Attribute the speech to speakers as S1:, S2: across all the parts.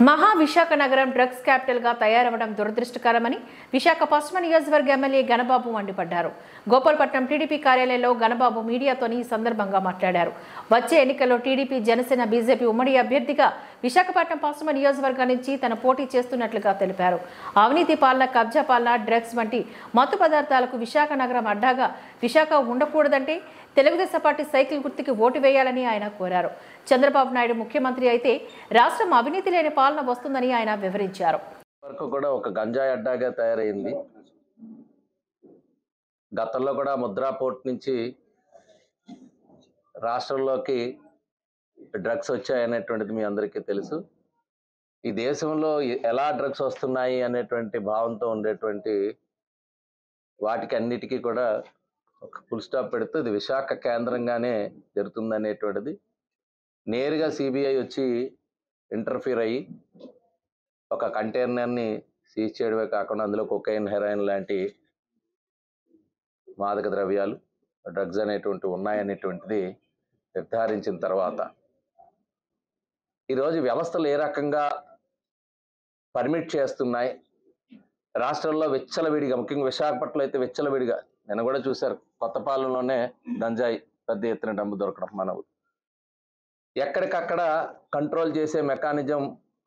S1: మహా విశాఖ నగరం drugs capital గా తయారవడం దురదృష్టకరమని విశాఖ పశ్చిమ నియోజకవర్గ ఎమ్మెల్యే గణబాబు మండిపడ్డారు గోపాల్పట్నం టీడీపీ కార్యాలయంలో గణబాబు మీడియాతోని ఈ సందర్భంగా మాట్లాడారు వచ్చే ఎన్నికల్లో టీడీపీ జనసేన బీజేపీ ఉమ్మడి అభ్యర్థిగా విశాఖపట్నం పశ్చిమ నియోజకవర్గం నుంచి తన పోటీ చేస్తున్నట్లుగా తెలిపారు అవినీతి పాలన కబ్జా పాలన డ్రగ్స్ వంటి మత్తు పదార్థాలకు విశాఖ నగరం అడ్డాగా విశాఖ ఉండకూడదంటే తెలుగుదేశం పార్టీ సైకిల్ గుర్తుకి ఓటు వేయాలని ఆయన కోరారు చంద్రబాబు నాయుడు ముఖ్యమంత్రి అయితే రాష్ట్రం అవినీతి లేని పాలన వస్తుందని ఆయన వివరించారు
S2: వరకు కూడా ఒక గంజాయి అడ్డాగా తయారైంది గతంలో కూడా ముద్రా పోర్ట్ నుంచి రాష్ట్రంలోకి డ్రగ్స్ వచ్చాయనేటువంటిది మీ అందరికీ తెలుసు ఈ దేశంలో ఎ- ఎలా డ్రగ్స్ వస్తున్నాయి అనేటువంటి భావంతో ఉండేటువంటి వాటికి అన్నిటికీ కూడా ఒక ఫుల్ స్టాప్ పెడుతూ ఇది విశాఖ కేంద్రంగానే జరుగుతుందనేటువంటిది నేరుగా సిబిఐ వచ్చి ఇంటర్ఫీర్ అయ్యి ఒక కంటైనర్ని సీజ్ చేయడమే కాకుండా అందులో కొకైన్ హెరాయిన్ లాంటి మాదక ద్రవ్యాలు డ్రగ్స్ అనేటువంటి ఉన్నాయనేటువంటిది నిర్ధారించిన తర్వాత ఈరోజు వ్యవస్థలు ఏ రకంగా పర్మిట్ చేస్తున్నాయి రాష్ట్రంలో విచ్చలవిడిగా ముఖ్యంగా విశాఖపట్నంలో అయితే విచ్చలవిడిగా నేను కూడా చూశారు కొత్తపాలెంలోనే గంజాయి పెద్ద ఎత్తున డబ్బు దొరకడం మన ఊరు. ఎక్కడికక్కడ కంట్రోల్ చేసే మెకానిజం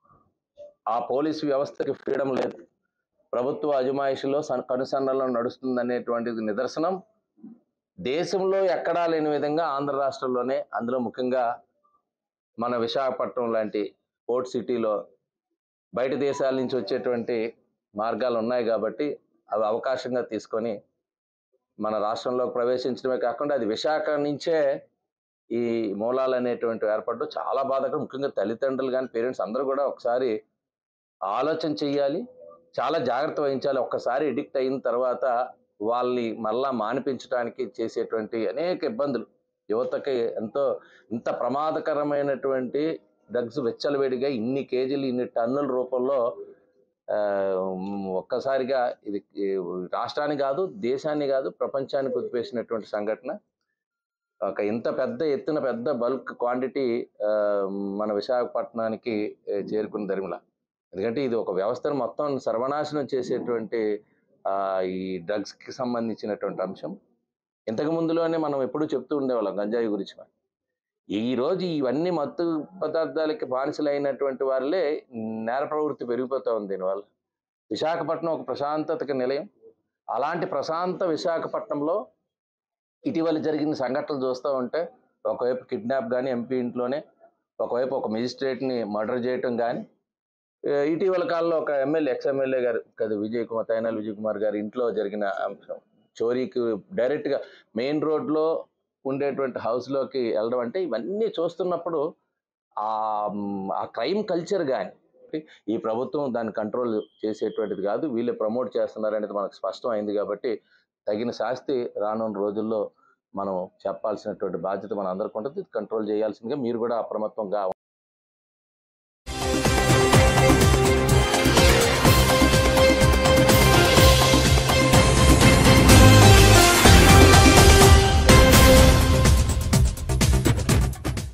S2: ఆ పోలీసు వ్యవస్థకి ఫ్రీడమ్ లేదు ప్రభుత్వ అజమాయిషిలో సన్- కనుసన్నలో నడుస్తుందనేటువంటిది నిదర్శనం దేశంలో ఎక్కడా లేని విధంగా ఆంధ్ర రాష్ట్రంలోనే అందులో ముఖ్యంగా మన విశాఖపట్నం లాంటి పోర్ట్ సిటీలో బయట దేశాల నుంచి వచ్చేటువంటి మార్గాలు ఉన్నాయి కాబట్టి అవి అవకాశంగా తీసుకొని మన రాష్ట్రంలోకి ప్రవేశించడమే కాకుండా అది విశాఖ నుంచే ఈ మూలాలు అనేటువంటి ఏర్పడడం చాలా బాధకరం ముఖ్యంగా తల్లిదండ్రులు కానీ పేరెంట్స్ అందరూ కూడా ఒకసారి ఆలోచన చెయ్యాలి చాలా జాగ్రత్త వహించాలి ఒక్కసారి ఎడిక్ట్ అయిన తర్వాత వాళ్ళని మళ్ళా మానిపించడానికి చేసేటువంటి అనేక ఇబ్బందులు యువతకి ఎంతో ఇంత ప్రమాదకరమైనటువంటి డ్రగ్స్ వెచ్చలవేడిగా ఇన్ని కేజీలు ఇన్ని టన్నుల రూపంలో ఆ, ఒక్కసారిగా ఇది ఈ రాష్ట్రాన్ని కాదు దేశాన్ని కాదు ప్రపంచాన్ని కుదిపేసినటువంటి సంఘటన ఒక ఇంత పెద్ద ఎత్తున పెద్ద బల్క్ క్వాంటిటీ మన విశాఖపట్నానికి ఏ, చేరుకున్న ధరిమిల ఎందుకంటే ఇది ఒక వ్యవస్థను మొత్తం సర్వనాశనం చేసేటువంటి ఆ, ఈ డ్రగ్స్ కి సంబంధించినటువంటి అంశం ఇంతకు ముందులోనే మనం ఎప్పుడూ చెప్తూ ఉండేవాళ్ళం గంజాయి గురించి ఈ రోజు ఇవన్నీ మత్తు పదార్థాలకి బానిసలైనటువంటి వాళ్ళే నేర ప్రవృత్తి పెరిగిపోతా ఉంది దీనివల్ల విశాఖపట్నం ఒక ప్రశాంతతకి నిలయం అలాంటి ప్రశాంత విశాఖపట్నంలో ఇటీవల జరిగిన సంఘటనలు చూస్తూ ఉంటే ఒకవైపు కిడ్నాప్ కానీ ఎంపీ ఇంట్లోనే ఒకవైపు ఒక మెజిస్ట్రేట్ని మర్డర్ చేయటం కానీ ఏ, ఇటీవల కాలంలో ఒక ఎమ్మెల్యే ఎక్స్ ఎమ్మెల్యే గారు కదా విజయ్ కుమార్ తైనాల్ విజయ్ కుమార్ గారి ఇంట్లో జరిగిన అంశం చోరీకి డైరెక్ట్గా మెయిన్ రోడ్లో ఉండేటువంటి హౌస్లోకి వెళ్ళడం అంటే ఇవన్నీ చూస్తున్నప్పుడు ఆ మ్, ఆ క్రైమ్ కల్చర్ కానీ ఈ ప్రభుత్వం దాన్ని కంట్రోల్ చేసేటువంటిది కాదు వీళ్ళే ప్రమోట్ చేస్తున్నారు అనేది మనకు స్పష్టం అయింది కాబట్టి తగిన శాస్తి రానున్న రోజుల్లో మనం చెప్పాల్సినటువంటి బాధ్యత మన అందరికీ ఉంటుంది కంట్రోల్ చేయాల్సిందిగా మీరు కూడా అప్రమత్తంగా